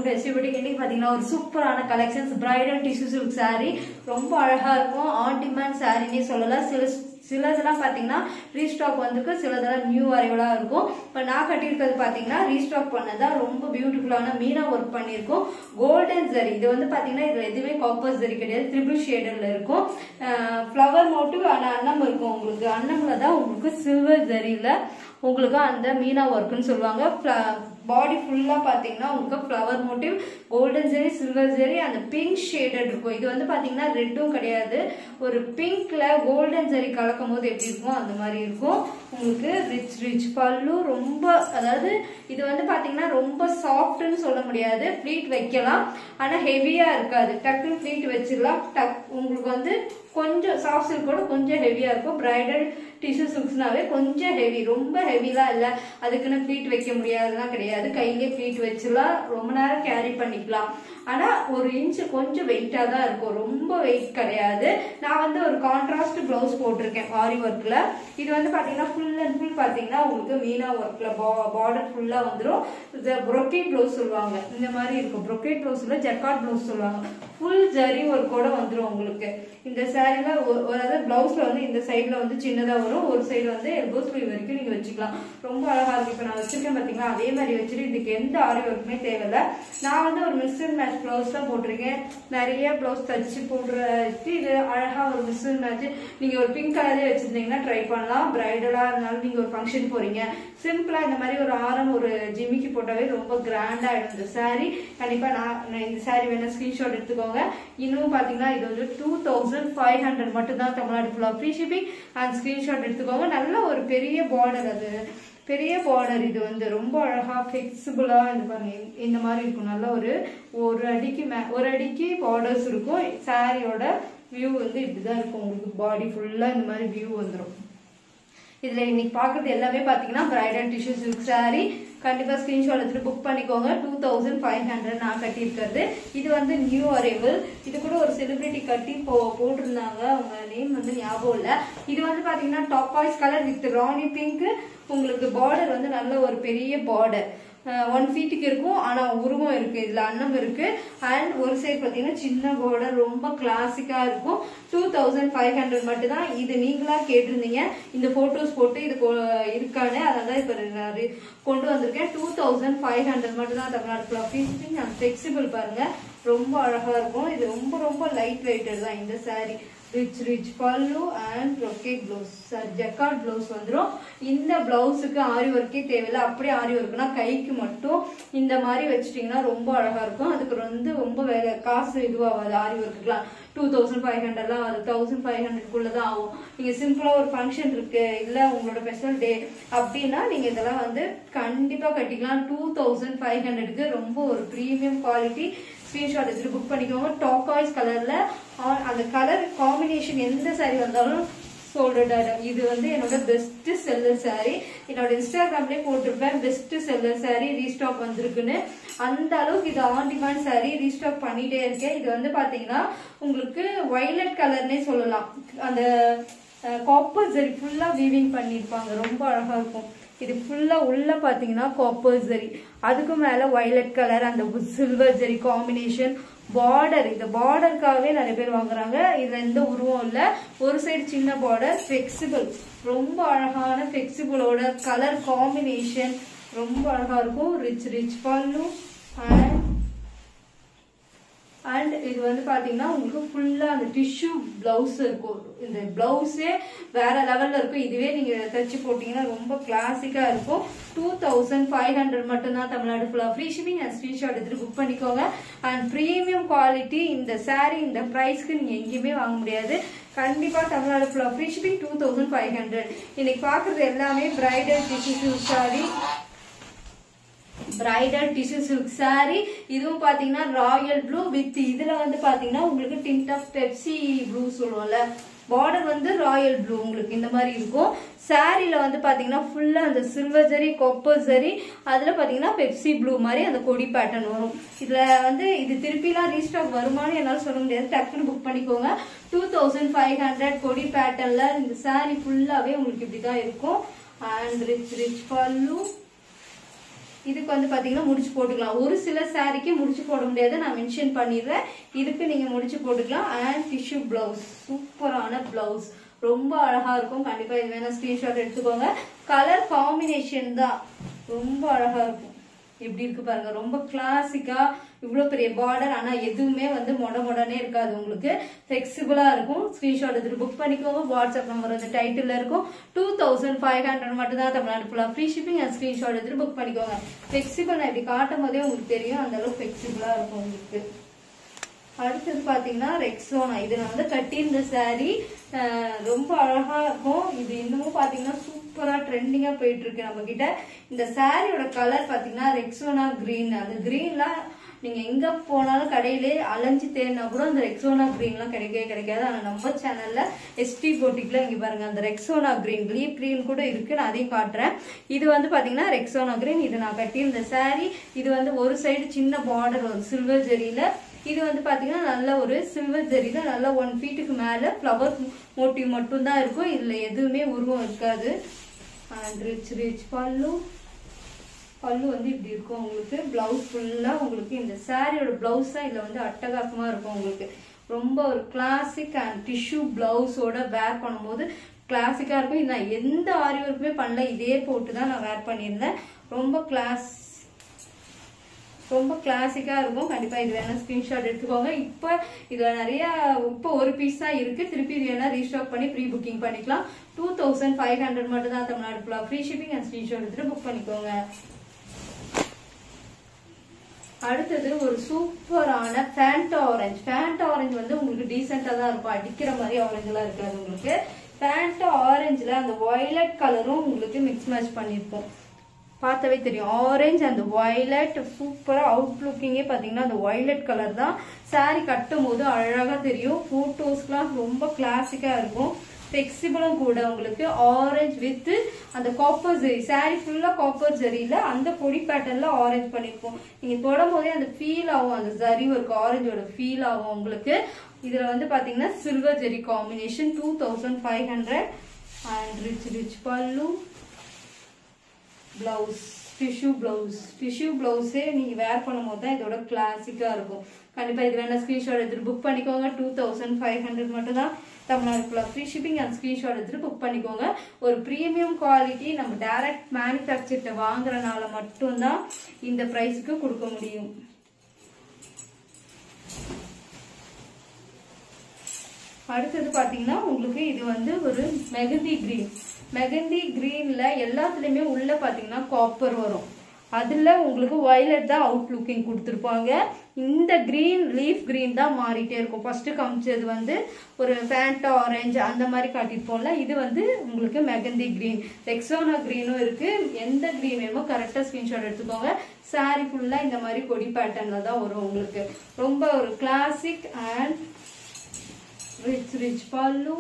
To எஸ்பிபட்டிக்கு இன்னைக்கு பார்த்தீங்கன்னா ஒரு சூப்பரான collections bridal tissue silk saree ரொம்ப அழகா இருக்கும் ஆன் டிமாண்ட் சாரினே சொல்லலாம் சில சிலதெல்லாம் பார்த்தீங்கன்னா ரீஸ்டாக் வந்திருக்கு சிலதெல்லாம் நியூ அரைவலாக இருக்கும் இப்போ நான் கட்டியிருக்கிறது பார்த்தீங்கன்னா ரீஸ்டாக் பண்ணதான் ரொம்ப பியூட்டிஃபுல்லான மீனா ஒர்க் பண்ணியிருக்கோம் கோல்டன் ஜரி இது வந்து பார்த்தீங்கன்னா இதில் எதுவுமே காப்பர் ஜரி கிடையாது ட்ரிபிள் ஷேடரில் இருக்கும் ஃப்ளவர் மோட்டிவ் ஆனால் அன்னம் இருக்கும் உங்களுக்கு அன்னமில் தான் உங்களுக்கு சில்வர் ஜரியில் உங்களுக்கு அந்த மீனா ஒர்க்குன்னு சொல்லுவாங்க பாடி ஃபுல்லாக பார்த்தீங்கன்னா உங்களுக்கு flower motif golden zari silver zari அந்த பிங்க் ஷேடட் இருக்கும் இது வந்து பார்த்தீங்கன்னா ரெட்டும் கிடையாது ஒரு பிங்க்ல கோல்டன் ஜெரி கலக்கும் போது எப்படி இருக்கும் அந்த மாதிரி இருக்கும் உங்களுக்கு ரிச் ரிச் பல்லு ரொம்ப அதாவது இது வந்து பார்த்தீங்கன்னா ரொம்ப சாஃப்ட்னு சொல்ல முடியாது ஃப்ளீட் வைக்கலாம் ஆனால் ஹெவியாக இருக்காது டக்குன்னு ஃப்ளீட் வச்சிடலாம் டக் உங்களுக்கு வந்து கொஞ்சம் சாஃப்ட் சில்கோட கொஞ்சம் ஹெவியாக இருக்கும் பிரைடல் டிஷ்யூ சில்க்ஸ்னாவே கொஞ்சம் ஹெவி ரொம்ப ஹெவிலாம் இல்லை அதுக்குன்னு ஃப்ளீட் வைக்க முடியாதுலாம் கிடையாது கையிலே ஃப்ளீட் வச்சுலாம் ரொம்ப நேரம் கேரி பண்ணிக்கலாம் ஆனால் ஒரு இன்ச்சு கொஞ்சம் வெயிட்டாக தான் இருக்கும் ரொம்ப வெயிட் கிடையாது நான் வந்து ஒரு கான்ட்ராஸ்ட் ப்ளவுஸ் போட்டிருக்கேன் ஆரி ஒர்க்கில் இது வந்து பார்த்தீங்கன்னா ஃபுல் அண்ட் ஃபுல் பார்த்தீங்கன்னா உங்களுக்கு மீனா ஒர்க்கில் பார்டர் ஃபுல்லாக வந்துடும் இந்த ப்ரொக்கேட் ப்ளவுஸ் சொல்லுவாங்க இந்த மாதிரி இருக்கும் ப்ரொக்கேட் ப்ளவுஸில் ஜக்காட் ப்ளவுஸ் சொல்லுவாங்க ஃபுல் ஜரி ஒர்க்கோட வந்துடும் உங்களுக்கு இந்த சேரீல அதாவது பிளவுஸ்ல வந்து இந்த சைடில் வந்து சின்னதாக வரும் ஒரு சைடு வந்து எல்போ ஸ்லீவ் வரைக்கும் நீங்கள் வச்சுக்கலாம் ரொம்ப அழகாக இருக்கும் இப்போ நான் வச்சிருக்கேன் பார்த்தீங்களா அதே மாதிரி வச்சுட்டு இதுக்கு எந்த ஆரி ஒர்க்குமே தேவையில்லை நான் வந்து ஒரு மிஸ்டர் மேட்ச் ப்ளவுஸ் தான் போட்டிருக்கேன் நிறைய ப்ளவுஸ் தச்சு போடுறதுக்கு இது அழகாக ஒரு மிஸ்டர் மேட்ச் நீங்கள் ஒரு பிங்க் கலரே வச்சுருந்தீங்கன்னா ட்ரை பண்ணலாம் பிரைடலாக இருந்தாலும் நீங்கள் ஒரு ஃபங்க்ஷன் போகிறீங்க சிம்பிளாக இந்த மாதிரி ஒரு ஆரம் ஒரு ஜிமிக்கி போட்டாவே ரொம்ப கிராண்டாக ஆகிடும் இந்த சாரீ கண்டிப்பாக நான் நான் இந்த சாரீ வேணால் ஸ்க்ரீன்ஷாட் எடுத்துக்கோங்க இன்னும் பார்த்தீங்கன்னா இது வந்து டூ தௌசண்ட் ஃபைவ் ஹண்ட்ரட் மட்டும் தான் தமிழ்நாடு ஃபுல்லாக ஃப்ரீ ஷிப்பிங் அண்ட் ஸ்க்ரீன்ஷாட் எடுத்துக்கோங்க நல்ல ஒரு பெரிய பார்டர் அது பெரிய பார்டர் இது வந்து ரொம்ப அழகா ஃபிக்சிபிளா இந்த பாருங்க இந்த மாதிரி இருக்கும் நல்ல ஒரு ஒரு அடிக்கு மே ஒரு அடிக்கு பார்டர்ஸ் இருக்கும் சாரியோட வியூ வந்து இப்படிதான் இருக்கும் உங்களுக்கு பாடி ஃபுல்லா இந்த மாதிரி வியூ வந்துடும் இதுல இன்னைக்கு பாக்குறது எல்லாமே பாத்தீங்கன்னா பிரைடல் டிஷ்யூ சில்க் சாரி கண்டிப்பா ஸ்கிரீன்ஷாட் எடுத்துட்டு புக் பண்ணிக்கோங்க டூ தௌசண்ட் ஃபைவ் ஹண்ட்ரட் நான் கட்டியிருக்கிறது இது வந்து நியூ அரைவல் இது கூட ஒரு செலிபிரிட்டி கட்டி போ போட்டிருந்தாங்க அவங்க நேம் வந்து ஞாபகம் இல்லை இது வந்து பாத்தீங்கன்னா turquoise colour with rani pink உங்களுக்கு பார்டர் வந்து நல்ல ஒரு பெரிய பார்டர் ஒன் ஃபீட்டுக்கு இருக்கும் ஆனால் உருவம் இருக்கு இதில் அன்னம் இருக்கு அண்ட் ஒரு சைடு பார்த்தீங்கன்னா சின்ன பார்டர் ரொம்ப கிளாசிக்காக இருக்கும் டூ தௌசண்ட் ஃபைவ் ஹண்ட்ரட் மட்டும் தான் இது நீங்களா கேட்டிருந்தீங்க இந்த ஃபோட்டோஸ் போட்டு இது இருக்கானே அதான் தான் இப்போ நான் கொண்டு வந்திருக்கேன் டூ தௌசண்ட் ஃபைவ் ஹண்ட்ரட் மட்டும் தான் தமிழ்நாடு ஃபிளஃபிங் அண்ட் ஃபிளெக்சிபிள் பாருங்க ரொம்ப அழகா இருக்கும் இது ரொம்ப ரொம்ப லைட் வெயிட்டட் தான் இந்த saree rich rich pallu and brocade blouse jacquard blouse வந்துடும் இந்த ப்ளவுஸுக்கு ஆரி ஒர்க்கே தேவையில்லை அப்படியே ஆரி ஒர்க்னா கைக்கு மட்டும் இந்த மாதிரி வச்சுட்டிங்கன்னா ரொம்ப அழகா இருக்கும் அதுக்கு வந்து ரொம்ப வேலை காசு இதுவாகாது ஆரி ஒர்க்குலாம் டூ தௌசண்ட் ஃபைவ் ஹண்ட்ரட்லாம் அது தௌசண்ட் ஃபைவ் ஹண்ட்ரட்குள்ளே தான் ஆகும் நீங்கள் சிம்பிளாக ஒரு ஃபங்க்ஷன் இருக்கு இல்லை உங்களோட ஸ்பெஷல் டே அப்படின்னா நீங்கள் இதெல்லாம் வந்து கண்டிப்பாக கட்டிக்கலாம் டூ தௌசண்ட் ஃபைவ் ஹண்ட்ரடுக்கு ரொம்ப ஒரு ப்ரீமியம் குவாலிட்டி ஸ்க்ரீன்ஷாட் எடுத்துட்டு புக் பண்ணிக்கோங்க டாக்காய்ஸ் கலர்ல அந்த கலர் காம்பினேஷன் எந்த சாரி வந்தாலும் சோல்டட் இது வந்து என்னோட பெஸ்ட் செல்லர் சாரி என்னோட இன்ஸ்டாகிராம்லேயே போட்டிருப்பேன் பெஸ்ட் செல்லர் சாரி ரீஸ்டாக் வந்திருக்குன்னு அந்த அளவுக்கு இது ஆன் டிமாண்ட் சாரி ரீஸ்டாக் பண்ணிட்டே இருக்கேன் இது வந்து பாத்தீங்கன்னா உங்களுக்கு வைலட் கலர்னே சொல்லலாம் அந்த காப்பர் ஜரி ஃபுல்லா வீவிங் பண்ணியிருப்பாங்க ரொம்ப அழகா இருக்கும் இது ஃபுல்லா உள்ள பாத்தீங்கன்னா காப்பர் ஜரி அதுக்கு மேல வயலட் கலர் அந்த சில்வர் ஜரி காம்பினேஷன் பார்டர் இந்த பார்டருக்காகவே நிறைய பேர் வாங்குறாங்க இதுல எந்த உருவம் இல்ல ஒரு சைடு சின்ன பார்டர் ஃபிளெக்சிபிள் ரொம்ப அழகான ஃபிளெக்சிபிளோட கலர் காம்பினேஷன் ரொம்ப அழகா இருக்கும் rich rich pallu and and இது வந்து பாத்தீங்கன்னா உங்களுக்கு ஃபுல்லா அந்த டிஷ்யூ பிளவுஸ் இருக்கும் இந்த பிளவுஸே வேற லெவல்ல இருக்கும் இதுவே நீங்க தச்சு போட்டீங்கன்னா ரொம்ப கிளாசிக்கா இருக்கும் டூ தௌசண்ட் ஃபைவ் ஹண்ட்ரட் மட்டும்தான் தமிழ்நாடு ஃபுல்லா ஃப்ரீ ஷிப்பிங் அண்ட் ஸ்கிரீன்ஷாட் எடுத்துட்டு புக் பண்ணிக்கோங்க அண்ட் ப்ரீமியம் குவாலிட்டி இந்த சாரீ இந்த ப்ரைஸ்க்கு நீங்க எங்கேயுமே வாங்க முடியாது கண்டிப்பா தமிழ்நாடு ஃபுல்லா free shipping two thousand five hundred இன்னைக்கு பாக்குறது எல்லாமே bridal tissue saree bridal tissue silk saree இதுவும் பாத்தீங்கன்னா ராயல் ப்ளூ வித் இதுல வந்து பாத்தீங்கன்னா உங்களுக்கு டிண்ட் ஆஃப் பெப்சி ப்ளூ சொல்லுவோம்ல பார்டர் வந்து ராயல் ப்ளூ உங்களுக்கு இந்த மாதிரி இருக்கும் சாரில வந்து பாத்தீங்கன்னா ஃபுல்லா அந்த சில்வர் ஜரி கொப்பர் ஜரி அதுல பாத்தீங்கன்னா பெப்சி ப்ளூ மாதிரி அந்த கொடி பேட்டர்ன் வரும் இதுல வந்து இது திருப்பிலாம் ரீஸ்டாக் வருமானு என்னால சொல்ல முடியாது டக்குன்னு புக் பண்ணிக்கோங்க டூ தௌசண்ட் ஃபைவ் ஹண்ட்ரட் கொடி பேட்டர்ன்ல இந்த சாரி ஃபுல்லாவே உங்களுக்கு இப்படிதான் இருக்கும் அண்ட் ரிச் ரிச் பல்லு இதுக்கு வந்து பாத்தீங்கன்னா முடிச்சு போட்டுக்கலாம் ஒரு சில சாரிக்கு முடிச்சு போட முடியாது நான் மென்ஷன் பண்ணிடுறேன் இதுக்கு நீங்க முடிச்சு போட்டுக்கலாம் அண்ட் டிஷ்யூ பிளவுஸ் சூப்பரான பிளவுஸ் ரொம்ப அழகா இருக்கும் கண்டிப்பா இது வேணா ஸ்கிரீன்ஷாட் எடுத்துக்கோங்க கலர் காம்பினேஷன் தான் ரொம்ப அழகா இருக்கும் எப்படி இருக்கு பாருங்க ரொம்ப கிளாசிக்கா இவ்வளவு பெரிய பார்டர் ஆனா எதுவுமே வந்து மொட மொடனே இருக்காது உங்களுக்கு ஃபிளெக்சிபிளா இருக்கும் ஸ்கிரீன்ஷாட் எடுத்துட்டு புக் பண்ணிக்கோங்க வாட்ஸ்அப் நம்பர் வந்து டைட்டில் இருக்கும் டூ தௌசண்ட் ஃபைவ் ஹண்ட்ரட் மட்டும் தான் தமிழ்நாடு ஃபுல்லா ஃப்ரீ ஷிப்பிங் அண்ட் ஸ்கிரீன்ஷாட் எடுத்துட்டு புக் பண்ணிக்கோங்க ஃபிளெக்சிபிள் நான் இப்படி காட்டும் போதே உங்களுக்கு தெரியும் அந்த அளவுக்கு ஃபிளெக்சிபிளா இருக்கும் உங்களுக்கு அடுத்தது பாத்தீங்கன்னா ரெக்ஸோனா இது நான் வந்து கட்டியிருந்த saree அஹ் ரொம்ப அழகா இருக்கும் இது இன்னமும் பாத்தீங்கன்னா சூப்பரா ட்ரெண்டிங்கா போயிட்டு இருக்கு நம்ம கிட்ட இந்த சாரியோட கலர் பாத்தீங்கன்னா ரெக்ஸோனா கிரீன் அந்த கிரீன்லாம் நீங்க எங்க போனாலும் கடையிலே அலைஞ்சு தேடினா கூட அந்த ரெக்ஸோனா கிரீன்லாம் கிடைக்கவே கிடைக்காது ஆனா நம்ம சேனல்ல எஸ்டி போட்டிக்ல இங்க பாருங்க அந்த ரெக்ஸோனா கிரீன் லீப் கிரீன் கூட இருக்கு நான் அதையும் காட்டுறேன் இது வந்து பாத்தீங்கன்னா ரெக்ஸோனா கிரீன் இது நான் கட்டியிருந்த saree இது வந்து ஒரு சைடு சின்ன பார்டர் வரும் சில்வர் ஜெரியில இது வந்து பாத்தீங்கன்னா நல்ல ஒரு சில்வர் ஜெரியில நல்ல ஒன் ஃபீட்டுக்கு மேல ஃப்ளவர் மோட்டிவ் மட்டும் தான் இருக்கும் இதுல எதுவுமே உருவம் இருக்காது அண்ட் ரிச் ரிச் பல்லு பல்லு வந்து இப்படி இருக்கும் உங்களுக்கு பிளவுஸ் ஃபுல்லா உங்களுக்கு இந்த சாரியோட பிளவுஸ் தான் இதுல வந்து அட்டகாசமா இருக்கும் உங்களுக்கு ரொம்ப ஒரு கிளாசிக் அண்ட் டிஷ்யூ பிளவுஸோட வேர் பண்ணும்போது கிளாசிக்கா இருக்கும் இது நான் எந்த ஆரி ஒர்க்குமே பண்ணல இதே போட்டு தான் நான் வேர் பண்ணியிருந்தேன் ரொம்ப கிளாஸ் ரொம்ப கிளாசிக்கா இருக்கும் கண்டிப்பா இது வேணா ஸ்கிரீன்ஷாட் எடுத்துக்கோங்க இப்போ இதுல நிறைய இப்போ ஒரு பீஸ் தான் இருக்கு திருப்பி இது வேணா ரீஸ்டாக் பண்ணி ப்ரீ புக்கிங் பண்ணிக்கலாம் டூ தௌசண்ட் ஃபைவ் ஹண்ட்ரட் மட்டும் தான் தமிழ்நாடு ஃபுல்லா ஃப்ரீ ஷிப்பிங் அண்ட் ஸ்கிரீன்ஷாட் எடுத்துட்டு புக் பண்ணிக்கோங்க அடுத்தது ஒரு சூப்பரான ஃபேண்டா ஆரஞ்சு ஃபேண்டா ஆரஞ்சு வந்து உங்களுக்கு டீசெண்டா தான் இருக்கும் அடிக்கிற மாதிரி ஆரஞ்சுலாம் இருக்காது உங்களுக்கு ஃபேண்டா ஆரஞ்சுல அந்த வயலட் கலரும் உங்களுக்கு மிக்ஸ் மேட்ச் பண்ணிருப்போம் பார்த்தாவே தெரியும் ஆரஞ்சு அந்த வயலட் சூப்பரா அவுட் லுக்கிங்கே பாத்தீங்கன்னா அந்த வயலட் கலர் தான் saree கட்டும் போது அழகா தெரியும் போட்டோஸ்லாம் ரொம்ப கிளாசிக்கா இருக்கும் ஃபிளெக்சிபிளும் கூட உங்களுக்கு ஆரஞ்சு வித் அந்த காப்பர் ஜெரி saree ஃபுல்லா காப்பர் ஜெரியில அந்த பொடி பேட்டர்ன்ல ஆரஞ்சு பண்ணிருப்போம் நீங்க தொடும் போதே அந்த ஃபீல் ஆகும் அந்த ஜரி ஒரு ஆரஞ்சோட ஃபீல் ஆகும் உங்களுக்கு இதுல வந்து பாத்தீங்கன்னா silver zari combination two thousand five hundred and rich rich pallu blouse tissue blouse tissue பிளவுஸே நீங்க வேர் பண்ணும்போது தான் இதோட கிளாசிக்கா இருக்கும் கண்டிப்பா இது வேணா ஸ்கிரீன்ஷாட் எடுத்துட்டு புக் பண்ணிக்கோங்க டூ தௌசண்ட் ஃபைவ் ஹண்ட்ரட் மட்டும் தான் தமிழ்நாடு ஃபுல்லாக ஃப்ரீ ஷிப்பிங் அண்ட் ஸ்கிரீன்ஷாட் எடுத்துட்டு புக் பண்ணிக்கோங்க ஒரு ப்ரீமியம் குவாலிட்டி நம்ம டைரக்ட் மேனுஃபேக்சர்கிட்ட வாங்குறனால மட்டும்தான் இந்த ப்ரைஸுக்கு கொடுக்க முடியும் அடுத்தது பாத்தீங்கன்னா உங்களுக்கு இது வந்து ஒரு மெகந்தி கிரீன் மெகந்தி கிரீன்ல எல்லாத்துலயுமே உள்ள பாத்தீங்கன்னா காப்பர் வரும் அதுல உங்களுக்கு வயலட் தான் அவுட் லுக்கிங் கொடுத்துருப்பாங்க இந்த கிரீன் லீஃப் கிரீன் தான் மாறிட்டே இருக்கும் ஃபர்ஸ்ட் காமிச்சது வந்து ஒரு ஃபேண்டா ஆரஞ்சு அந்த மாதிரி காட்டியிருப்போம்ல இது வந்து உங்களுக்கு மெகந்தி கிரீன் ரெக்ஸோனா கிரீனும் இருக்கு எந்த கிரீன் வேணுமோ கரெக்டா ஸ்கிரீன்ஷாட் எடுத்துக்கோங்க saree ஃபுல்லா இந்த மாதிரி கொடி பேட்டர்ன்ல தான் வரும் உங்களுக்கு ரொம்ப ஒரு classic and rich rich pallu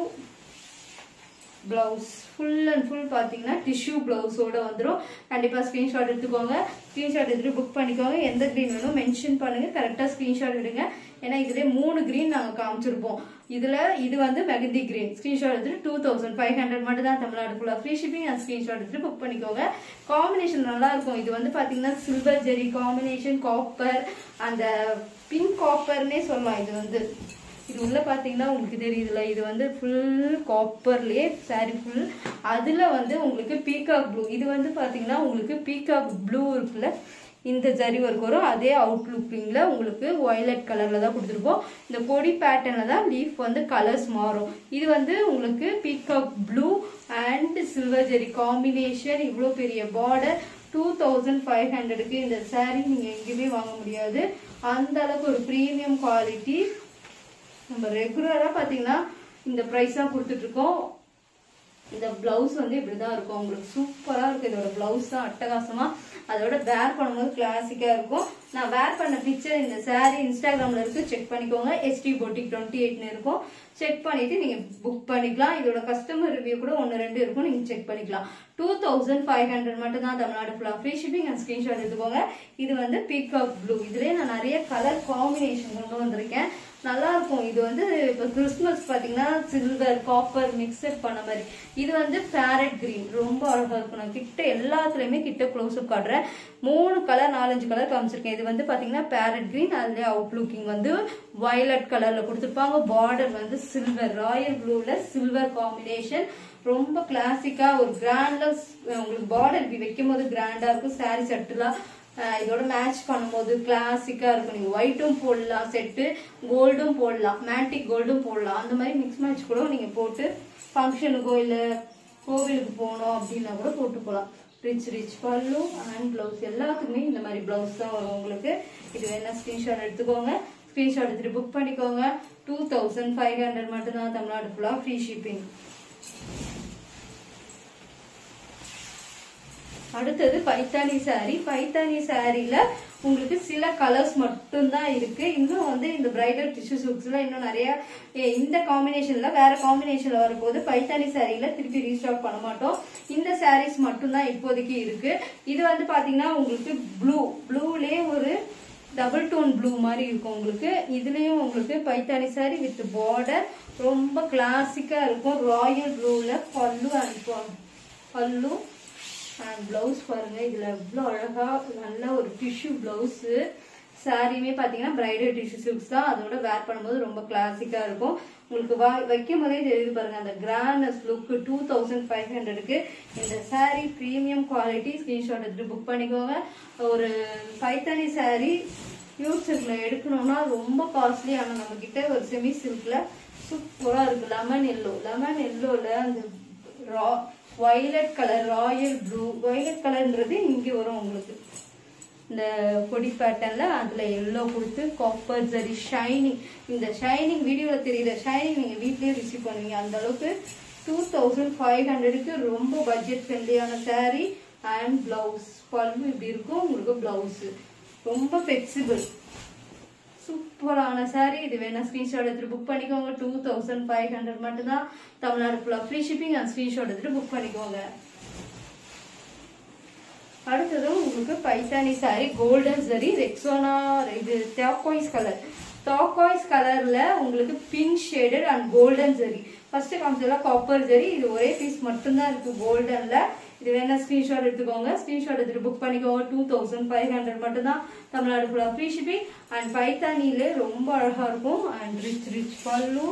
blouse full and full பார்த்தீங்கன்னா டிஷ்யூ பிளவுஸோட வந்துடும் கண்டிப்பாக ஸ்க்ரீன்ஷாட் எடுத்துக்கோங்க ஸ்க்ரீன்ஷாட் எடுத்துட்டு புக் பண்ணிக்கோங்க எந்த க்ரீன் வேணும் மென்ஷன் பண்ணுங்க கரெக்டாக ஸ்க்ரீன்ஷாட் எடுங்க ஏன்னா இதுல மூணு க்ரீன் நாங்கள் காமிச்சிருப்போம் இதுல இது வந்து மெகந்தி கிரீன் ஸ்க்ரீன்ஷாட் எடுத்துட்டு டூ தௌசண்ட் ஃபைவ் ஹண்ட்ரட் மட்டும் தான் தமிழ்நாடு ஃபுல்லாக ஃப்ரீ ஷிப்பிங் அண்ட் ஸ்க்ரீன்ஷாட் எடுத்துட்டு புக் பண்ணிக்கோங்க காம்பினேஷன் நல்லா இருக்கும் இது வந்து பார்த்தீங்கன்னா சில்வர் ஜெரி காம்பினேஷன் காப்பர் அந்த பிங்க் காப்பர்னே சொல்லலாம் இது வந்து இது உள்ள பாத்தீங்கன்னா உங்களுக்கு தெரியுதுல இது வந்து ஃபுல் காப்பர்லயே சாரி ஃபுல் அதுல வந்து உங்களுக்கு பீகாக் ப்ளூ இது வந்து பாத்தீங்கன்னா உங்களுக்கு பீகாக் ப்ளூ இருக்குல்ல இந்த ஜரி ஒர்க் வரும் அதே அவுட் லுக்கிங்ல உங்களுக்கு வயலட் கலர்ல தான் கொடுத்துருப்போம் இந்த கொடி பேட்டர்ன்ல தான் லீஃப் வந்து கலர்ஸ் மாறும் இது வந்து உங்களுக்கு peacock blue and silver zari combination இவ்வளோ பெரிய பார்டர் டூ தௌசண்ட் ஃபைவ் ஹண்ட்ரடுக்கு இந்த saree நீங்க எங்கேயுமே வாங்க முடியாது அந்த அளவுக்கு ஒரு ப்ரீமியம் குவாலிட்டி நம்ம ரெகுலரா பாத்தீங்கன்னா இந்த ப்ரைஸ் தான் கொடுத்துட்டு இருக்கோம் இந்த பிளவுஸ் வந்து இப்படிதான் இருக்கும் உங்களுக்கு சூப்பரா இருக்கு இதோட பிளவுஸ் தான் அட்டகாசமா அதோட வேர் பண்ணும்போது கிளாசிக்கா இருக்கும் நான் வேர் பண்ண பிக்சர் இந்த saree இன்ஸ்டாகிராம்ல இருக்கு செக் பண்ணிக்கோங்க எஸ்டி போட்டிக் டுவெண்ட்டி எயிட்னு இருக்கும் செக் பண்ணிட்டு நீங்க புக் பண்ணிக்கலாம் இதோட கஸ்டமர் ரிவ்யூ கூட ஒன்று ரெண்டு இருக்கும் நீங்க செக் பண்ணிக்கலாம் டூ தௌசண்ட் ஃபைவ் ஹண்ட்ரட் மட்டும் தான் தமிழ்நாடு ஃபுல்லாக ஃப்ரீ ஷிப்பிங் அண்ட் ஸ்கிரீன்ஷாட் எடுத்துக்கோங்க இது வந்து பீகாக் ப்ளூ இதுலயே நான் நிறைய கலர் காம்பினேஷன் கொண்டு வந்திருக்கேன் நல்லா இருக்கும் இது வந்து இப்போ கிறிஸ்மஸ் பார்த்தீங்கன்னா சில்வர் காப்பர் மிக்சட் பண்ண மாதிரி இது வந்து பேரட் கிரீன் ரொம்ப அழகா இருக்கும் நான் கிட்ட எல்லாத்துலயுமே கிட்ட க்ளோஸ் அப் காட்டுறேன் மூணு கலர் நாலஞ்சு கலர் காமிச்சிருக்கேன் இது வந்து பாத்தீங்கன்னா பேரட் கிரீன் அதுல அவுட் லுக்கிங் வந்து வயலட் கலர்ல கொடுத்துருப்பாங்க பார்டர் வந்து சில்வர் ராயல் ப்ளூல சில்வர் காம்பினேஷன் ரொம்ப கிளாசிக்கா ஒரு கிராண்டா உங்களுக்கு பார்டர் இப்படி வைக்கும் போது கிராண்டா இருக்கும் சாரி செட்டுலாம் ஆஹ் இதோட மேட்ச் பண்ணும்போது கிளாசிக்கா இருக்கும் நீங்க ஒயிட்டும் போடலாம் செட்டு கோல்டும் போடலாம் மேட்டிக் கோல்டும் போடலாம் அந்த மாதிரி மிக்ஸ் மேட்ச் கூட நீங்க போட்டு ஃபங்க்ஷனுக்கோ இல்ல கோவிலுக்கு போகணும் அப்படின்னா கூட போட்டு போகலாம் rich rich pallu and blouse எல்லாத்துக்குமே இந்த மாதிரி பிளவுஸ் தான் வரும் உங்களுக்கு இது வேணா ஸ்கிரீன்ஷாட் எடுத்துக்கோங்க ஸ்கிரீன்ஷாட் எடுத்துட்டு புக் பண்ணிக்கோங்க டூ தௌசண்ட் ஃபைவ் ஹண்ட்ரட் மட்டும்தான் தமிழ்நாடு ஃபுல்லாக ஃப்ரீ ஷிப்பிங் அடுத்தது பைத்தானி saree பைத்தானி சாரியில உங்களுக்கு சில கலர்ஸ் மட்டும்தான் இருக்கு இன்னும் வந்து இந்த பிரைடல் டிஷ்யூ சில்க்ஸ்ல இன்னும் நிறைய ஏ, இந்த காம்பினேஷன்ல வேற காம்பினேஷன்ல வரும்போது பைத்தானி சாரியில திருப்பி ரீஸ்டாக் பண்ண மாட்டோம் இந்த சாரீஸ் மட்டும்தான் இப்போதைக்கு இருக்கு இது வந்து பாத்தீங்கன்னா உங்களுக்கு ப்ளூ ப்ளூலயே ஒரு டபுள் டோன் ப்ளூ மாதிரி இருக்கும் உங்களுக்கு இதுலயும் உங்களுக்கு பைத்தானி saree வித் பார்டர் ரொம்ப கிளாசிக்கா இருக்கும் ராயல் ப்ளூல பல்லு அண்ட் பல்லு அண்ட் பிளவுஸ் பாருங்க இதுல எவ்வளோ அழகா நல்ல ஒரு டிஷ்யூ பிளவுஸ் சாரியுமே பாத்தீங்கன்னா பிரைடல் டிஷ்யூ சில்க்ஸ் தான் அதோட வேர் பண்ணும்போது ரொம்ப கிளாசிக்கா இருக்கும் உங்களுக்கு வா வைக்கும் போதே தெரியுது பாருங்க அந்த grandness look two thousand five ஹண்ட்ரடுக்கு இந்த saree ப்ரீமியம் குவாலிட்டி ஸ்கிரீன்ஷாட் எடுத்துட்டு புக் பண்ணிக்கோங்க ஒரு பைத்தானி saree பியூர் சில்க்ல எடுக்கணும்னா ரொம்ப காஸ்ட்லி ஆனா நம்ம கிட்ட ஒரு செமி சில்க்ல சூப்பரா இருக்கு லெமன் எல்லோ லெமன் எல்லோல அந்த ரா violet colour royal blue violet கலர்ன்றது இங்க வரும் உங்களுக்கு இந்த கொடி பேட்டர்ன்ல அதுல எல்லோ கொடுத்து காப்பர் ஜரி ஷைனிங் இந்த ஷைனிங் வீடியோல தெரியுற ஷைனிங் நீங்க வீட்லயே ரிசீவ் பண்ணுவீங்க அந்த அளவுக்கு டூ தௌசண்ட் ஃபைவ் ஹண்ட்ரடுக்கு ரொம்ப பட்ஜெட் ஃப்ரெண்ட்லியான saree அண்ட் பிளவுஸ் பல்லு இப்படி இருக்கும் உங்களுக்கு பிளவுஸ் ரொம்ப ஃபிளெக்சிபிள் சூப்பரான saree இது வேணா ஸ்கிரீன்ஷாட் எடுத்துட்டு புக் பண்ணிக்கோங்க டூ தௌசண்ட் ஃபைவ் ஹண்ட்ரட் மட்டும்தான் தமிழ்நாடு ஃபுல்லாக ஃப்ரீ ஷிப்பிங் அண்ட் ஸ்கிரீன்ஷாட் எடுத்துட்டு புக் பண்ணிக்கோங்க அடுத்தது உங்களுக்கு பைத்தானி saree கோல்டன் சரி ரெக்ஸோனா இது டேக்காய்ஸ் கலர் டாக்காய்ஸ் கலர்ல உங்களுக்கு pink shaded and golden zari first காமிச்சதுல காப்பர் ஜரி இது ஒரே பீஸ் மட்டும்தான் இருக்கு கோல்டன்ல இது வேணா ஸ்கிரீன்ஷாட் எடுத்துக்கோங்க ஸ்கிரீன்ஷாட் எடுத்துட்டு புக் பண்ணிக்கோங்க டூ தௌசண்ட் ஃபைவ் ஹண்ட்ரட் மட்டும்தான் தமிழ்நாடு ஃபுல்லாக ஃப்ரீ ஷிப்பிங் அண்ட் பைத்தானிலே ரொம்ப அழகா இருக்கும் அண்ட் ரிச் ரிச் பல்லு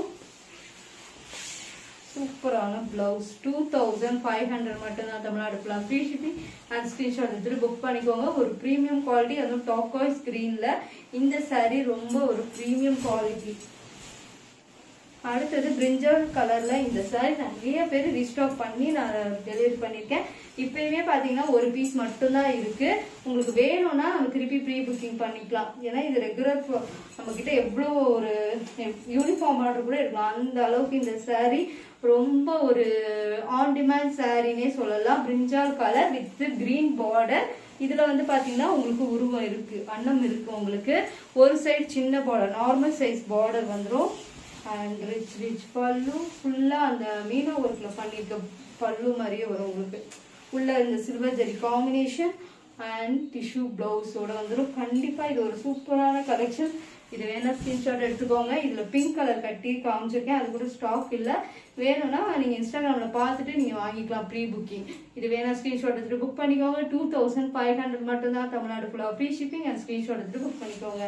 சூப்பரான blouse two thousand five hundred மட்டும்தான் தமிழ்நாடு ஃபுல்லாக ஃப்ரீ ஷிப்பிங் அண்ட் ஸ்க்ரீன்ஷாட் எடுத்துட்டு புக் பண்ணிக்கோங்க ஒரு ப்ரீமியம் குவாலிட்டி அதுவும் டாக்காய் ஸ்க்ரீனில் இந்த saree ரொம்ப ஒரு ப்ரீமியம் குவாலிட்டி அடுத்தது பிரிஞ்சல் கலர்ல இந்த saree நிறைய பேர் ரீஸ்டாக் பண்ணி நான் டெலிவரி பண்ணியிருக்கேன் இப்பயுமே பார்த்தீங்கன்னா ஒரு பீஸ் மட்டும்தான் இருக்கு உங்களுக்கு வேணும்னா நம்ம திருப்பி ப்ரீ புக்கிங் பண்ணிக்கலாம் ஏன்னா இது ரெகுலர் நம்ம கிட்ட எவ்வளோ ஒரு யூனிஃபார்ம் ஆர்டர் கூட இருக்கலாம் அந்த அளவுக்கு இந்த saree ரொம்ப ஒரு ஆன் டிமாண்ட் சாரினே சொல்லலாம் brinjal colour with green border இதுல வந்து பாத்தீங்கன்னா உங்களுக்கு உருவம் இருக்கு அன்னம் இருக்கு உங்களுக்கு ஒரு சைடு சின்ன பார்டர் நார்மல் சைஸ் பார்டர் வந்துரும் அண்ட் ரிச் ரிச் பல்லு ஃபுல்லா அந்த மீனா ஒர்க்ல பண்ணிருக்க பல்லு மாதிரியே வரும் உங்களுக்கு உள்ள இந்த silver zari combination and tissue பிளவுஸோட வந்துடும் கண்டிப்பா இது ஒரு சூப்பரான கலெக்ஷன் இது வேணா ஸ்கிரீன்ஷாட் எடுத்துக்கோங்க இதுல பிங்க் கலர் கட்டி காமிச்சிருக்கேன் அது கூட ஸ்டாக் இல்ல வேணும்னா நீங்க இன்ஸ்டாகிராம்ல பார்த்துட்டு நீங்க வாங்கிக்கலாம் ப்ரீ புக்கிங் இது வேணா ஸ்கிரீன்ஷாட் எடுத்துட்டு புக் பண்ணிக்கோங்க டூ தௌசண்ட் ஃபைவ் ஹண்ட்ரட் மட்டும் தான் தமிழ்நாடு ஃபுல்லா ஃப்ரீ ஷிப்பிங் அண்ட் ஸ்கிரீன்ஷாட் எடுத்துட்டு புக் பண்ணிக்கோங்க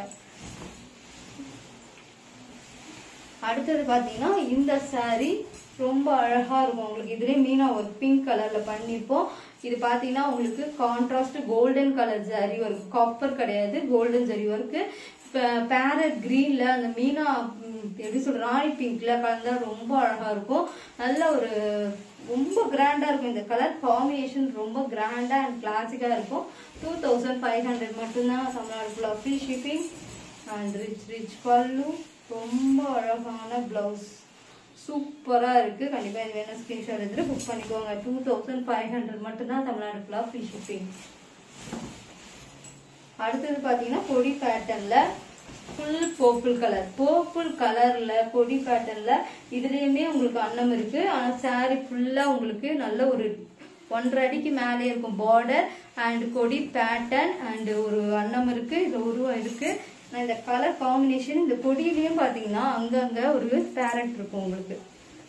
அடுத்தது பாத்தீங்கன்னா இந்த saree ரொம்ப அழகா இருக்கும் உங்களுக்கு இதுலயே மீனா ஒரு பிங்க் கலர்ல பண்ணிருப்போம் இது பாத்தீங்கன்னா உங்களுக்கு contrast golden colour zari work copper கிடையாது கோல்டன் ஜரி ஒர்க் பேரட் கிரீன்ல அந்த மீனா ம், எப்படி சொல்ற ராணி பிங்க்ல கலந்தா ரொம்ப அழகா இருக்கும் நல்ல ஒரு ரொம்ப கிராண்டா இருக்கும் இந்த கலர் காம்பினேஷன் ரொம்ப கிராண்டா அண்ட் கிளாசிக்கா இருக்கும் டூ தௌசண்ட் ஃபைவ் ஹண்ட்ரட் மட்டும்தான் தமிழ்நாடு ஃபுல்லாக free shipping and rich rich pallu ரொம்ப அழகான பிளவுஸ் சூப்பரா இருக்கு கண்டிப்பா இது வேணும் ஸ்கிரீன்ஷாட் எடுத்துட்டு புக் பண்ணிக்கோங்க டூ தௌசண்ட் ஃபைவ் ஹண்ட்ரட் மட்டும்தான் தமிழ்நாடு ஃபுல்லாக ஃப்ரீ ஷிப்பிங் அடுத்தது பாத்தீங்கன்னா கொடி பேட்டர்ன்ல ஃபுல் பர்பிள் கலர் பர்பிள் கலர்ல கொடி பேட்டர்ன்ல இதுலயுமே உங்களுக்கு அன்னம் இருக்கு ஆனா saree ஃபுல்லா உங்களுக்கு நல்ல ஒரு ஒன்றரை அடிக்கு மேலே இருக்கும் பார்டர் அண்ட் கொடி பேட்டர்ன் அண்ட் ஒரு அன்னம் இருக்கு இது உருவம் இருக்கு நான் இந்த கலர் காம்பினேஷன் இந்த கொடியிலையும் பார்த்தீங்கன்னா அங்கங்க ஒரு பேரட் இருக்கும் உங்களுக்கு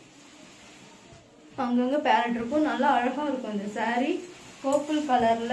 அங்கங்க பேரட் இருக்கும் நல்லா அழகா இருக்கும் இந்த saree பர்பிள் கலர்ல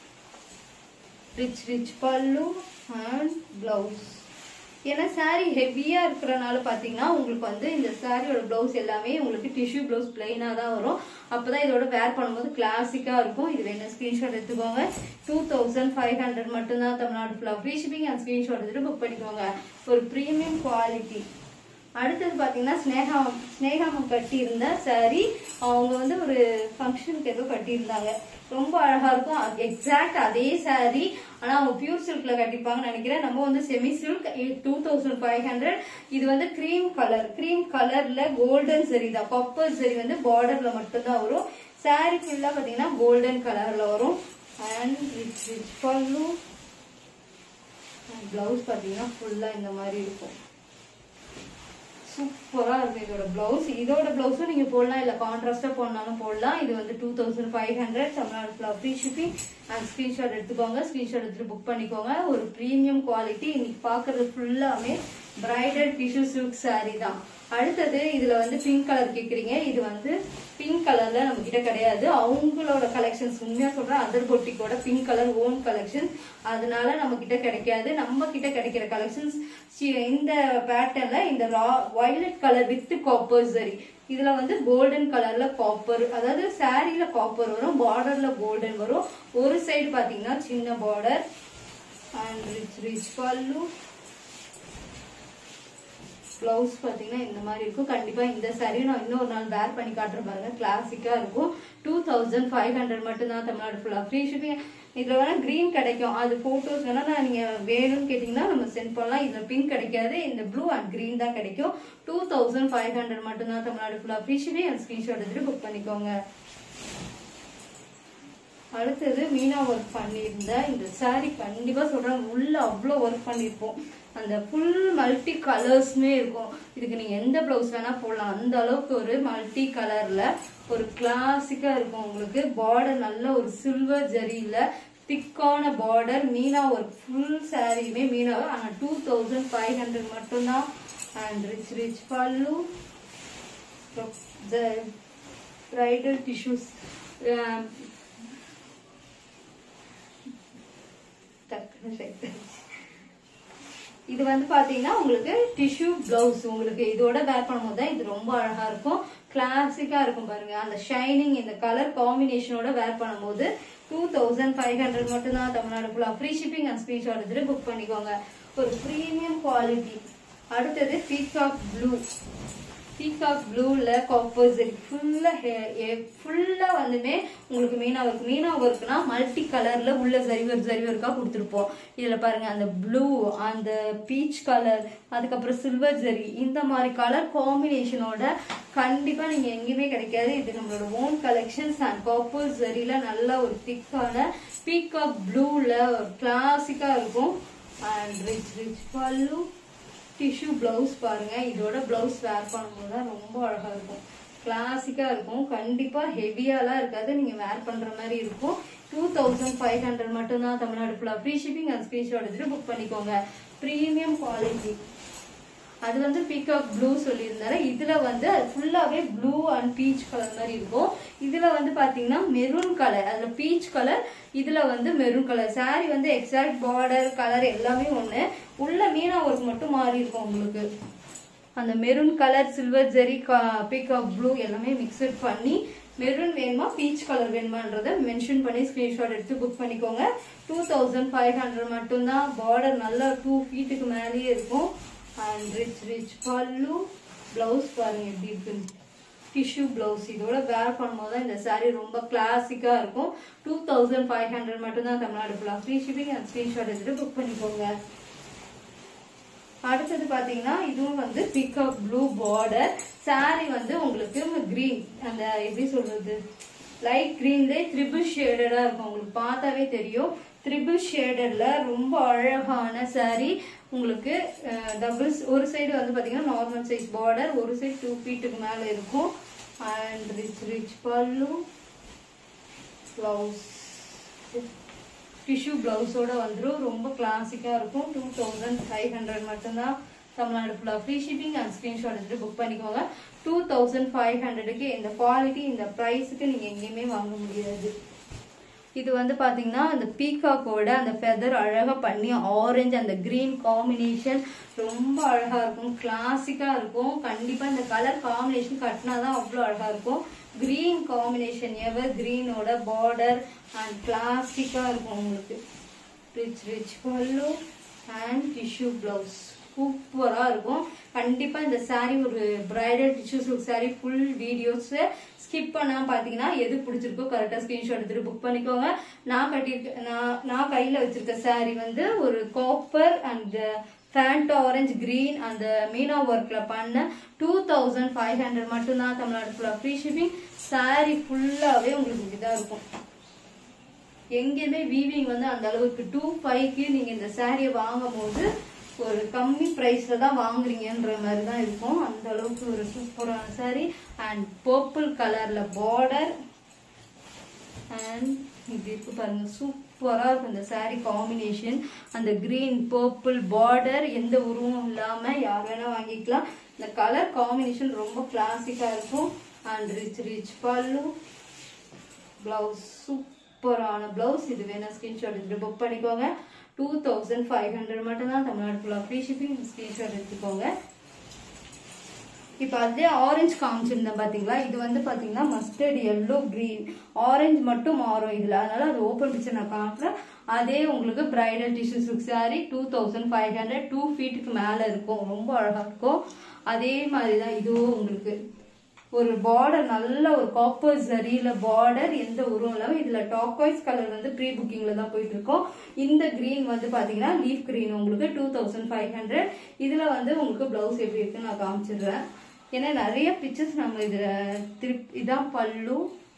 rich rich pallu and blouse ஏன்னா saree ஹெவியாக இருக்கிறனால பார்த்தீங்கன்னா உங்களுக்கு வந்து இந்த சாரியோட ப்ளவுஸ் எல்லாமே உங்களுக்கு டிஷ்யூ ப்ளவுஸ் பிளெயினாக தான் வரும் அப்போ தான் இதோட வேர் பண்ணும்போது கிளாசிக்காக இருக்கும் இது வேணும் ஸ்க்ரீன்ஷாட் எடுத்துக்கோங்க டூ தௌசண்ட் ஃபைவ் ஹண்ட்ரட் மட்டும்தான் தமிழ்நாடு ஃபுல்லாக ஃப்ரீ ஷிப்பிங் அண்ட் ஸ்க்ரீன்ஷாட் எடுத்துட்டு புக் பண்ணிக்கோங்க ஒரு ப்ரீமியம் குவாலிட்டி அடுத்தது பார்த்தீங்கன்னா ஸ்னேகா ஸ்னேகாமம் கட்டியிருந்த saree அவங்க வந்து ஒரு ஃபங்க்ஷனுக்கு ஏதோ கட்டியிருந்தாங்க ரொம்ப அழகா இருக்கும் எக்ஸாக்ட் அதே saree ஆனா அவங்க பியூர் சில்க்ல கட்டிப்பாங்கன்னு நினைக்கிறேன் நம்ம வந்து semi silk two thousand five hundred இது வந்து க்ரீம் கலர் க்ரீம் கலர்ல கோல்டன் சரி தான் பர்பிள் சரி வந்து பார்டர்ல மட்டும்தான் வரும் saree ஃபுல்லா பார்த்தீங்கன்னா கோல்டன் கலர்ல வரும் and rich rich pallu blouse பார்த்தீங்கன்னா ஃபுல்லா இந்த மாதிரி இருக்கும் சூப்பரா இருக்கும் இதோட பிளவுஸ் இதோட பிளவுஸும் நீங்க போடலாம் இல்ல கான்ட்ராஸ்டா போடனாலும் போடலாம் இது வந்து two thousand five hundred Tamil Nadu ஃபுல்லா ஃப்ரீ ஷிப்பிங் அண்ட் ஸ்கிரீன்ஷாட் எடுத்துக்கோங்க ஸ்கிரீன்ஷாட் எடுத்துட்டு புக் பண்ணிக்கோங்க ஒரு ப்ரீமியம் குவாலிட்டி இன்னைக்கு பாக்குறது ஃபுல்லாமே பிரைடல் டிஷ்யூ சில்க் saree தான் அடுத்தது இதுல வந்து பிங்க் கலர் கேக்குறீங்க இது வந்து பிங்க் கலர்ல நம்ம கிட்ட கிடையாது அவங்களோட கலெக்ஷன்ஸ் உண்மையா சொல்றேன் அதர் பொட்டிக்கோட பிங்க் கலர் ஓன் கலெக்ஷன் அதனால நம்ம கிட்ட கிடைக்காது நம்ம கிட்ட கிடைக்கிற கலெக்ஷன்ஸ் இந்த பேட்டர்ன்ல இந்த raw violet colour with copper சரி இதுல வந்து கோல்டன் கலர்ல காப்பர் அதாவது சாரீல காப்பர் வரும் பார்டர்ல கோல்டன் வரும் ஒரு சைடு பாத்தீங்கன்னா சின்ன border and rich rich pallu blouse பார்த்தீங்கன்னா இந்த மாதிரி இருக்கும் கண்டிப்பா இந்த saree நான் இன்னொரு நாள் வேர் பண்ணி காட்டுறேன் பாருங்க கிளாசிக்கா இருக்கும் டூ தௌசண்ட் ஃபைவ் ஹண்ட்ரட் மட்டும்தான் தமிழ்நாடு ஃபுல்லா ஃப்ரீ ஷிப்பிங் இதுல வேணா கிரீன் கிடைக்கும் அது போட்டோஸ் வேணா நான் நீங்க வேணும்னு கேட்டீங்கன்னா நம்ம சென்ட் பண்ணலாம் இதுல பிங்க் கிடைக்காது இந்த ப்ளூ அண்ட் கிரீன் தான் கிடைக்கும் டூ தௌசண்ட் ஃபைவ் ஹண்ட்ரட் மட்டும்தான் தமிழ்நாடு ஃபுல்லா ஃப்ரீ ஷிப்பிங் அண்ட் ஸ்கிரீன்ஷாட் எடுத்துட்டு புக் பண்ணிக்கோங்க அடுத்தது மீனா ஒர்க் பண்ணியிருந்த இந்த saree கண்டிப்பா சொல்றேன் உள்ள அவ்வளோ ஒர்க் பண்ணியிருப்போம் அந்த ஃபுல் மல்டி கலர்ஸ்மே இருக்கும் இதுக்கு நீங்க எந்த பிளவுஸ் வேணா போடலாம் அந்த அளவுக்கு ஒரு மல்டி கலர்ல ஒரு கிளாசிக்கா இருக்கும் உங்களுக்கு பார்டர் நல்ல ஒரு சில்வர் ஜரியில திக்கான பார்டர் மீனா ஒர்க் ஃபுல் சாரியுமே மீனா ஆனா டூ தௌசண்ட் ஃபைவ் ஹண்ட்ரட் மட்டும்தான் and rich rich pallu bridal tissues டக்குன்னு shake ஆயிடுச்சு. இது வந்து பாத்தீங்கன்னா உங்களுக்கு டிஷ்யூ பிளவுஸ் உங்களுக்கு இதோட வேர் பண்ணும்போது தான் இது ரொம்ப அழகா இருக்கும் கிளாசிக்கா இருக்கும் பாருங்க அந்த ஷைனிங் இந்த கலர் காம்பினேஷனோட வேர் பண்ணும்போது டூ தௌசண்ட் ஃபைவ் ஹண்ட்ரட் மட்டும் தான் தமிழ்நாடு ஃபுல்லா ஃப்ரீ ஷிப்பிங் அண்ட் ஸ்கிரீன்ஷாட் எடுத்துட்டு புக் பண்ணிக்கோங்க ஒரு ப்ரீமியம் குவாலிட்டி அடுத்தது பீகாக் ப்ளூ பீகாக் ப்ளூல காப்பர்ஸ் இருக்கு ஃபுல்லா ஃபுல்லா வந்துமே உங்களுக்கு மீனா ஒர்க் மீனா ஒர்க்னா மல்டி கலர்ல உள்ள சரிவர் சரிவர்க்கா கொடுத்துருப்போம் இதுல பாருங்க அந்த ப்ளூ அந்த பீச் கலர் அதுக்கப்புறம் சில்வர் ஜரி இந்த மாதிரி கலர் காம்பினேஷனோட கண்டிப்பா நீங்க எங்கேயுமே கிடைக்காது இது நம்மளோட ஓன் கலெக்ஷன்ஸ் அண்ட் காப்பர் ஜரியில நல்ல ஒரு திக்கான பீகாக் ப்ளூல ஒரு கிளாசிக்கா இருக்கும் and rich rich pallu tissue blouse பாருங்க இதோட பிளவுஸ் வேர் பண்ணும்போது தான் ரொம்ப அழகா இருக்கும் கிளாசிக்கா இருக்கும் கண்டிப்பா ஹெவியாலாம் இருக்காது நீங்க வேர் பண்ற மாதிரி இருக்கும் டூ தௌசண்ட் ஃபைவ் ஹண்ட்ரட் மட்டும்தான் தமிழ்நாடு ஃபுல்லா ஃப்ரீ ஷிப்பிங் அண்ட் ஸ்கிரீன்ஷாட் எடுத்துட்டு புக் பண்ணிக்கோங்க ப்ரீமியம் குவாலிட்டி அது வந்து பீகாக் ப்ளூ சொல்லியிருந்தாரு இதுல வந்து அது ஃபுல்லாவே ப்ளூ அண்ட் பீச் கலர் மாதிரி இருக்கும் இதுல வந்து பாத்தீங்கன்னா மெரூன் கலர் அதுல பீச் கலர் இதுல வந்து மெரூன் கலர் saree வந்து எக்ஸாக்ட் பார்டர் கலர் எல்லாமே ஒண்ணு உள்ள மீனா ஒர்க் மட்டும் மாறி இருக்கும் உங்களுக்கு அந்த maroon colour silver zari peacock blue எல்லாமே மிக்சட் பண்ணி மெரூன் வேணுமா பீச் கலர் வேணுமான்றத மென்ஷன் பண்ணி ஸ்கிரீன்ஷாட் எடுத்து புக் பண்ணிக்கோங்க டூ தௌசண்ட் ஃபைவ் ஹண்ட்ரட் மட்டும்தான் பார்டர் நல்லா டூ ஃபீட்டுக்கு மேலேயே இருக்கும் and rich rich pallu blouse பாருங்க எப்படி இருக்குன்னு டிஷ்யூ பிளவுஸ் இதோட வேர் பண்ணும்போது தான் இந்த saree ரொம்ப கிளாசிக்கா இருக்கும் டூ தௌசண்ட் ஃபைவ் ஹண்ட்ரட் மட்டும்தான் தமிழ்நாடு ஃபுல்லா ஃப்ரீ ஷிப்பிங் அண்ட் ஸ்கிரீன்ஷாட் எடுத்துட்டு புக் பண்ணிக்கோங்க அடுத்தது பாத்தீங்கன்னா இதுவும் வந்து பிக்அப் ப்ளூ பார்டர் saree வந்து உங்களுக்கு கிரீன் அந்த எப்படி சொல்றது லைட் கிரீன்லேயே த்ரிபிள் ஷேடடா இருக்கும் உங்களுக்கு பார்த்தாவே தெரியும் த்ரிபிள் ஷேடட்ல ரொம்ப அழகான saree உங்களுக்கு டபுள்ஸ் ஒரு சைடு வந்து பாத்தீங்கன்னா நார்மல் சைஸ் பார்டர் ஒரு சைடு டூ ஃபீட்டுக்கு மேல இருக்கும் and rich rich pallu blouse tissue ப்ளவுஸோட வந்துடும் ரொம்ப கிளாசிக்காக இருக்கும் டூ தௌசண்ட் ஃபைவ் ஹண்ட்ரட் மட்டும்தான் தமிழ்நாடு ஃபுல்லாக ஃப்ரீ ஷிப்பிங் அண்ட் ஸ்க்ரீன்ஷாட் எடுத்துட்டு புக் பண்ணிக்கோங்க டூ தௌசண்ட் ஃபைவ் ஹண்ட்ரடுக்கு இந்த குவாலிட்டி இந்த ப்ரைஸுக்கு நீங்கள் எங்கேயுமே வாங்க முடியாது இது வந்து பாத்தீங்கன்னா அந்த பீகாக்கோட அந்த ஃபெதர் அழகா பண்ணி ஆரஞ்சு அந்த கிரீன் காம்பினேஷன் ரொம்ப அழகா இருக்கும் கிளாசிக்கா இருக்கும் கண்டிப்பா இந்த கலர் காம்பினேஷன் கட்டினாதான் அவ்வளோ அழகா இருக்கும் கிரீன் காம்பினேஷன் எவர் கிரீனோட பார்டர் அண்ட் கிளாசிக்கா இருக்கும் உங்களுக்கு rich rich pallu and tissue blouse சூப்பரா இருக்கும் கண்டிப்பா இந்த saree ஒரு bridal tissue silk saree full videos skip பண்ணாம பாத்தீங்கன்னா எது பிடிச்சிருக்கோ கரெக்டா ஸ்கிரீன்ஷாட் எடுத்துட்டு புக் பண்ணிக்கோங்க நான் கட்டியிருக்க நான் நான் கையில வச்சிருக்க saree வந்து ஒரு காப்பர் அண்ட் ஃபேண்ட் ஆரஞ்சு கிரீன் அந்த மீனா ஒர்க்ல பண்ண டூ தௌசண்ட் ஃபைவ் ஹண்ட்ரட் மட்டும்தான் தமிழ்நாடு ஃபுல்லா ஃப்ரீ ஷிப்பிங் saree ஃபுல்லாவே உங்களுக்கு இப்படிதான் இருக்கும் எங்கேயுமே வீவிங் வந்து அந்த அளவுக்கு டூ ஃபைவ்க்கு நீங்க இந்த சாரியை வாங்கும் போது ஒரு கம்மி பிரைஸ்ல தான் வாங்குறீங்கன்ற மாதிரி தான் இருக்கும் அந்த அளவுக்கு ஒரு சூப்பரான saree அண்ட் பர்பிள் கலர்ல பார்டர் அண்ட் இப்படி இருக்கு பாருங்க சூப்பரா இருக்கும் இந்த saree காம்பினேஷன் அந்த கிரீன் பர்பிள் பார்டர் எந்த உருவம் இல்லாம யார் வேணா வாங்கிக்கலாம் இந்த கலர் காம்பினேஷன் ரொம்ப கிளாசிக்கா இருக்கும் and rich rich pallu blouse சூப்பரான பிளவுஸ் இது வேணா ஸ்கிரீன்ஷாட் எடுத்துட்டு புக் பண்ணிக்கோங்க டூ தௌசண்ட் ஃபைவ் ஹண்ட்ரட் மட்டும் தான் தமிழ்நாடு ஃபுல்லாக ஃப்ரீ ஷிப்பிங் ஸ்கிரீன்ஷாட் எடுத்துக்கோங்க இப்போ அதே ஆரஞ்சு காமிச்சிருந்தேன் பாத்தீங்களா இது வந்து பாத்தீங்கன்னா மஸ்டர்ட் எல்லோ கிரீன் ஆரஞ்சு மட்டும் மாறும் இதுல அதனால அது ஓப்பன் பிக்சர் நான் காட்டுறேன் அதே உங்களுக்கு bridal tissue silk saree two thousand five hundred two ஃபீட்டுக்கு மேல இருக்கும் ரொம்ப அழகா இருக்கும் அதே மாதிரி தான் இதுவும் உங்களுக்கு ஒரு பார்டர் நல்ல ஒரு காப்பர் சரியில பார்டர் எந்த உருவம் இல்லாம இதுல டாக்வைஸ் கலர் வந்து ப்ரீ புக்கிங்ல தான் போயிட்டு இருக்கோம் இந்த கிரீன் வந்து பாத்தீங்கன்னா லீஃப் கிரீன் உங்களுக்கு டூ தௌசண்ட் ஃபைவ் ஹண்ட்ரட் இதுல வந்து உங்களுக்கு பிளவுஸ் எப்படி இருக்குன்னு நான் காமிச்சிடுறேன் ஏன்னா நிறைய பிக்சர்ஸ் நம்ம இதுல திருப் இதான் பல்லு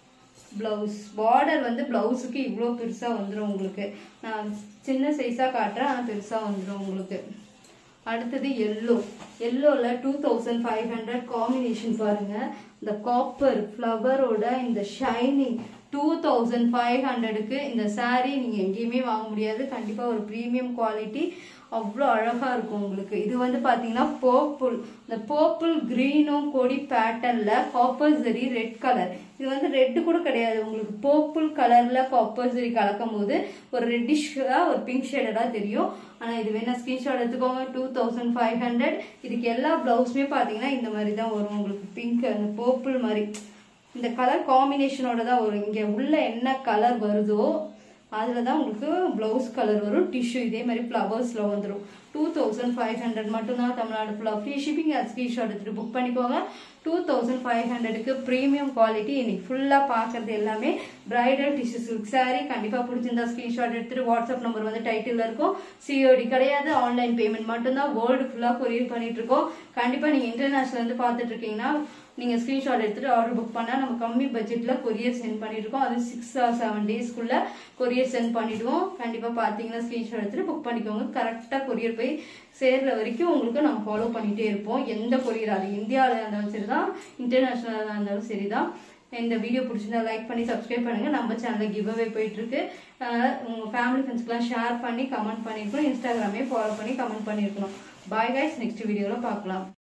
பிளவுஸ் பார்டர் வந்து பிளவுஸுக்கு இவ்வளோ பெருசா வந்துடும் உங்களுக்கு நான் சின்ன சைஸா காட்டுறேன் ஆனால் பெருசா வந்துடும் உங்களுக்கு அடுத்தது எல்லோ எல்லோல two thousand five hundred combination பாருங்க இந்த காப்பர் ஃப்ளவரோட இந்த ஷைனிங் டூ தௌசண்ட் ஃபைவ் ஹண்ட்ரடுக்கு இந்த saree நீங்க எங்கேயுமே வாங்க முடியாது கண்டிப்பா ஒரு ப்ரீமியம் குவாலிட்டி அவ்வளோ அழகா இருக்கும் உங்களுக்கு இது வந்து பாத்தீங்கன்னா பர்பிள் இந்த பர்பிள் கிரீனும் கொடி பேட்டர்ன்ல காப்பர் சரி ரெட் கலர் இது வந்து ரெட் கூட கிடையாது உங்களுக்கு பர்பிள் கலர்ல காப்பர் சரி கலக்கும் போது ஒரு ரெட்டிஷ்ஷா ஒரு பிங்க் ஷேடடா தெரியும் ஆனா இது வேணா ஸ்கிரீன்ஷாட் எடுத்துக்கோங்க டூ தௌசண்ட் ஃபைவ் ஹண்ட்ரட் இதுக்கு எல்லா பிளவுஸுமே பாத்தீங்கன்னா இந்த மாதிரி தான் வரும் உங்களுக்கு பிங்க் அந்த பர்பிள் மாதிரி இந்த கலர் காம்பினேஷனோட தான் வரும் இங்க உள்ள என்ன கலர் வருதோ அதில் தான் உங்களுக்கு ப்ளவுஸ் கலர் வரும் டிஷ்யூ இதே மாதிரி ஃப்ளவர்ஸில் வந்துடும் டூ தௌசண்ட் ஃபைவ் ஹண்ட்ரட் மட்டும்தான் தமிழ்நாடு ஃபுல்லாக ஃப்ரீ ஷிப்பிங் அது ஸ்க்ரீன்ஷாட் எடுத்துகிட்டு புக் பண்ணிக்கோங்க டூ தௌசண்ட் ஃபைவ் ஹண்ட்ரடுக்கு ப்ரீமியம் குவாலிட்டி இன்னைக்கு ஃபுல்லாக பார்க்கறது எல்லாமே பிரைடல் டிஷ்யூ சில்க் saree கண்டிப்பாக பிடிச்சிருந்தா ஸ்க்ரீன்ஷாட் எடுத்துட்டு வாட்ஸ்அப் நம்பர் வந்து டைட்டில் இருக்கும் சிஓடி கிடையாது ஆன்லைன் பேமெண்ட் மட்டும்தான் வேர்ல்டு ஃபுல்லாக கொரியர் பண்ணிட்டு இருக்கோம் கண்டிப்பாக நீங்கள் இன்டர்நேஷனல் இருந்து பார்த்துட்டு இருக்கீங்கன்னா நீங்கள் ஸ்க்ரீன்ஷாட் எடுத்துட்டு ஆர்டர் புக் பண்ணால் நம்ம கம்மி பட்ஜெட்டில் கொரியர் சென்ட் பண்ணியிருக்கோம் அது சிக்ஸ் ஆர் செவன் டேஸ்க்குள்ள கொரியர் சென்ட் பண்ணிடுவோம் கண்டிப்பாக பார்த்தீங்கன்னா ஸ்க்ரீன்ஷாட் எடுத்துட்டு புக் பண்ணிக்கோங்க கரெக்டாக கொரியர் போய் சேர்ற வரைக்கும் உங்களுக்கு நம்ம ஃபாலோ பண்ணிட்டே இருப்போம் எந்த கொரியர் அது இந்தியாவில் இருந்தாலும் சரிதான் இன்டர்நேஷனலாக இருந்தாலும் சரிதான் இந்த வீடியோ பிடிச்சிருந்தா லைக் பண்ணி சப்ஸ்கிரைப் பண்ணுங்க நம்ம சேனல்ல கிவ் அவே போயிட்டு இருக்கு அஹ் உங்க ஃபேமிலி ஃப்ரெண்ட்ஸ்க்குலாம் ஷேர் பண்ணி கமெண்ட் பண்ணிருக்கணும் இன்ஸ்டாகிராமே ஃபாலோ பண்ணி கமெண்ட் பண்ணிருக்கணும் பாய் கைஸ் நெக்ஸ்ட் வீடியோல பார்க்கலாம்